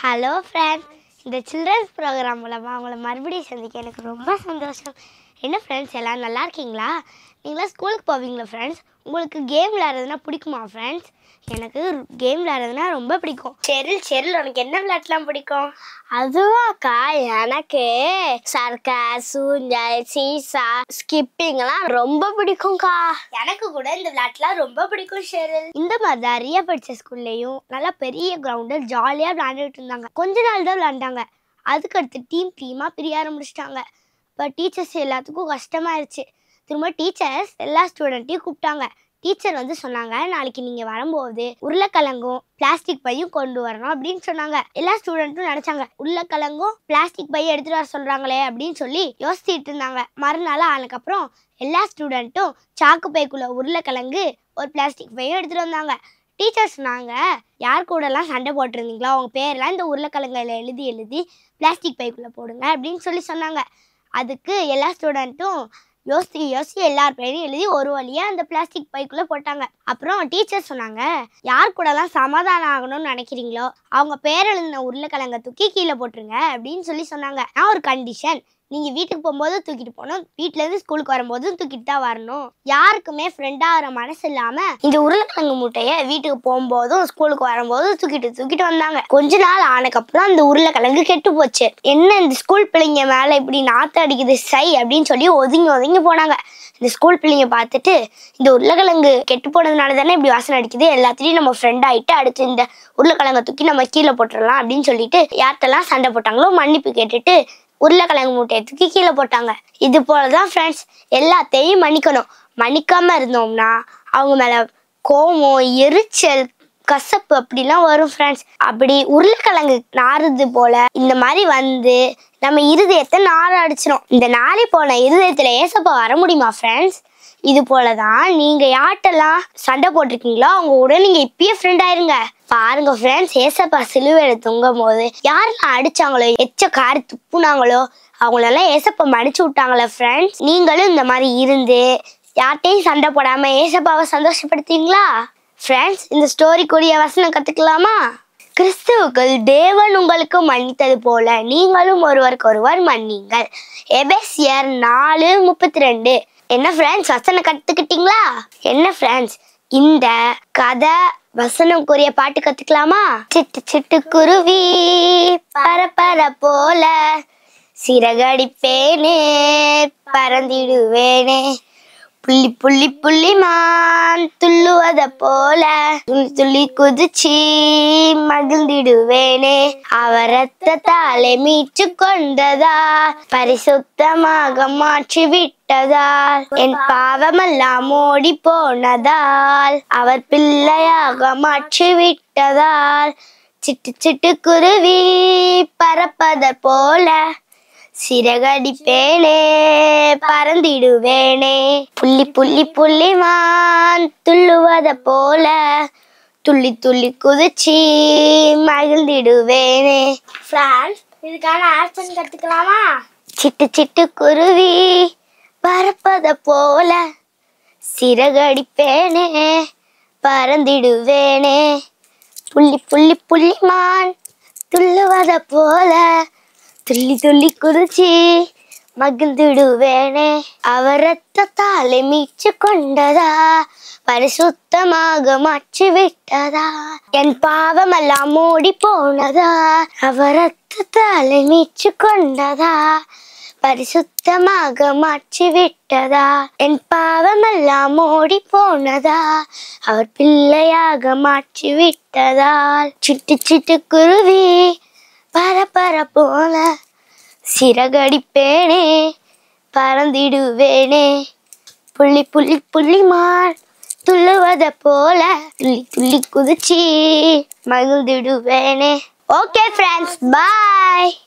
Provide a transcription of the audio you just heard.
hello friends இந்த children's programme மூலமாக உங்களை மறுபடியும் சந்திக்க எனக்கு ரொம்ப சந்தோஷம் என்ன ஃப்ரெண்ட்ஸ் எல்லாம் நல்லா இருக்கீங்களா நீங்களாம் ஸ்கூலுக்கு போவீங்களா ஃப்ரெண்ட்ஸ் உங்களுக்கு கேம் விளையாடுறதுனா பிடிக்குமா ஃப்ரெண்ட்ஸ் எனக்கு கேம் விளையாடுறதுனா ரொம்ப பிடிக்கும் செரில் செரில் உனக்கு என்ன விளையாட்டுலாம் பிடிக்கும் அதுவாக்கா எனக்கு சர்க்கஸ் ஊஞ்சல் சீசா ஸ்கிப்பிங்லாம் ரொம்ப பிடிக்கும்க்கா எனக்கு கூட இந்த விளையாட்டுலாம் ரொம்ப பிடிக்கும் ஷெரில் இந்த மாதிரி தான் ரியா படித்த ஸ்கூல்லையும் நல்லா பெரிய கிரவுண்டில் ஜாலியாக விளையாண்டுட்டு இருந்தாங்க கொஞ்ச நாள் தான் விளையாண்டாங்க அதுக்கடுத்து டீம் டீமாக பிரிய ஆரம்பிச்சிட்டாங்க இப்போ டீச்சர்ஸ் எல்லாத்துக்கும் கஷ்டமாயிருச்சு திரும்ப டீச்சர்ஸ் எல்லா ஸ்டூடெண்ட்டையும் கூப்பிட்டாங்க டீச்சர் வந்து சொன்னாங்க நாளைக்கு நீங்கள் வரும்போது உருளைக்கிழங்கும் பிளாஸ்டிக் பையும் கொண்டு வரணும் அப்படின்னு சொன்னாங்க எல்லா ஸ்டூடெண்ட்டும் நினச்சாங்க உருளைக்கிழங்கும் பிளாஸ்டிக் பையை எடுத்துகிட்டு வர சொல்கிறாங்களே அப்படின்னு சொல்லி யோசிச்சுட்டு இருந்தாங்க மறுநாள் ஆனதுக்கப்புறம் எல்லா ஸ்டூடெண்ட்டும் சாக்கு பைக்குள்ள உருளைக்கிழங்கு ஒரு பிளாஸ்டிக் பையும் எடுத்துகிட்டு வந்தாங்க டீச்சர் சொன்னாங்க யார் கூடலாம் சண்டை போட்டிருந்தீங்களோ அவங்க பேரெல்லாம் இந்த உருளைக்கிழங்குல எழுதி எழுதி பிளாஸ்டிக் பைக்குள்ளே போடுங்க அப்படின்னு சொல்லி சொன்னாங்க அதுக்கு எல்லா ஸ்டூடெண்ட்டும் யோசிச்சு யோசிச்சு எல்லார் பேரையும் எழுதி ஒரு வழியாக அந்த பிளாஸ்டிக் பைக்குள்ளே போட்டாங்க அப்புறம் டீச்சர் சொன்னாங்க யார் கூடலாம் சமாதானம் ஆகணும்னு நினைக்கிறீங்களோ அவங்க பேர் எழுதின உருளைக்கிழங்க தூக்கி கீழே போட்டுருங்க அப்படின்னு சொல்லி சொன்னாங்க நான் ஒரு கண்டிஷன் நீங்கள் வீட்டுக்கு போகும்போது தூக்கிட்டு போகணும் வீட்டிலேருந்து ஸ்கூலுக்கு வரும்போது தூக்கிட்டு தான் வரணும் யாருக்குமே ஃப்ரெண்டாகிற மனசு இல்லாமல் இந்த உருளைக்கிழங்கு மூட்டையை வீட்டுக்கு போகும்போதும் ஸ்கூலுக்கு வரும்போதும் தூக்கிட்டு தூக்கிட்டு வந்தாங்க கொஞ்ச நாள் ஆனதுக்கப்புறம் அந்த உருளைக்கிழங்கு கெட்டு போச்சு என்ன இந்த ஸ்கூல் பிள்ளைங்க மேலே இப்படி நாற்று அடிக்குது சை அப்படின்னு சொல்லி ஒதுங்கி ஒதுங்கி போனாங்க இந்த ஸ்கூல் பிள்ளைங்க பார்த்துட்டு இந்த உருளைக்கிழங்கு கெட்டு போனதுனால தானே இப்படி வாசனை அடிக்குது எல்லாத்தையும் நம்ம ஃப்ரெண்ட் ஆகிட்டு அடுத்து இந்த உருளைக்கிழங்கை தூக்கி நம்ம கீழே போட்டுடலாம் அப்படின்னு சொல்லிட்டு யார்கிட்டலாம் சண்டை போட்டாங்களோ மன்னிப்பு கேட்டுட்டு உருளைக்கிழங்கு மூட்டையை தூக்கி கீழே போட்டாங்க இது போல தான் ஃப்ரெண்ட்ஸ் எல்லாத்தையும் மன்னிக்கணும் மன்னிக்காம இருந்தோம்னா அவங்க மேலே கோவம் எரிச்சல் கசப்பு அப்படிலாம் வரும் ஃப்ரெண்ட்ஸ் அப்படி உருளைக்கிழங்கு நாறுது போல இந்த மாதிரி வந்து நம்ம இருதயத்தை நார அடிச்சிடும் இந்த நாரி போன இருதயத்தில் ஏசப்பா வர முடியுமா ஃப்ரெண்ட்ஸ் இது போல தான் நீங்க யார்கிட்டலாம் சண்டை போட்டிருக்கீங்களோ அவங்க கூட நீங்க இப்பயே ஃப்ரெண்ட் ஆயிருங்க பாருங்க ஃப்ரெண்ட்ஸ் ஏசப்பா சிலுவையில தொங்கும் போது யாரெல்லாம் அடிச்சாங்களோ எச்ச காரி துப்புனாங்களோ அவங்களெல்லாம் ஏசப்பா மடிச்சு விட்டாங்களே ஃப்ரெண்ட்ஸ் நீங்களும் இந்த மாதிரி இருந்து யார்கிட்டையும் சண்டை போடாம ஏசப்பாவை சந்தோஷப்படுத்தீங்களா ஃப்ரெண்ட்ஸ் இந்த ஸ்டோரிக்குரிய வசனம் கத்துக்கலாமா கிறிஸ்துவுக்குள் தேவன் உங்களுக்கு மன்னித்தது போல நீங்களும் ஒருவருக்கு ஒருவர் மன்னிங்கள் எபேசியர் நாலு முப்பத்தி ரெண்டு என்ன ஃப்ரெண்ட்ஸ் வசனம் கத்துக்கிட்டீங்களா என்ன ஃப்ரெண்ட்ஸ் இந்த கதை வசனம்க்குரிய பாட்டு கத்துக்கலாமா சிட்டு சிட்டு குருவி பரப்பர போல சிறகடிப்பேனே பறந்திடுவேனே புள்ளி புள்ளி புள்ளி மான் துள்ளுவத போல துள்ளி துள்ளி குதிச்சி மகிழ்ந்திடுவேனே அவர் ரத்தத்தாலே மீட்டு கொண்டதா பரிசுத்தமாக மாற்றி விட்டதால் என் பாவமெல்லாம் ஓடி போனதால் அவர் பிள்ளையாக மாற்றி விட்டதால் சிட்டு சிட்டு குருவி பறப்பத போல சிறகடிப்பேனே பறந்திடுவேனே புள்ளி புள்ளி புள்ளி மான் துள்ளுவத போல துள்ளி துள்ளி குதிச்சி மகிழ்ந்திடுவேனே ஃப்ரான்ஸ் இதுக்கான ஆக்ஷன் கத்துக்கலாமா சிட்டு சிட்டு குருவி பறப்பத போல சிறகடிப்பேனே பறந்திடுவேனே புள்ளி புள்ளி புள்ளி மான் துள்ளுவத போல துள்ளி துள்ளி குதிச்சு மகிழ்ந்துடுவேனே அவர் ரத்தத்தாலே மீச்சு கொண்டதா பரிசுத்தமாக மாற்றி விட்டதா என் பாவமெல்லாம் மூடி போனதா அவர் ரத்தத்தாலே மீச்சு கொண்டதா பரிசுத்தமாக மாற்றி விட்டதா என் பாவமெல்லாம் ஓடி போனதா அவர் பிள்ளையாக மாற்றி விட்டதால் சிட்டு சிட்டு குருவி பரபர போல சிறகடிப்பேனே பறந்திடுவேனே புள்ளி புள்ளி புள்ளி மான் துள்ளுவத போல துள்ளி துள்ளி குதிச்சி மகிழ்ந்திடுவேனே ஓகே ஃப்ரெண்ட்ஸ் பாய்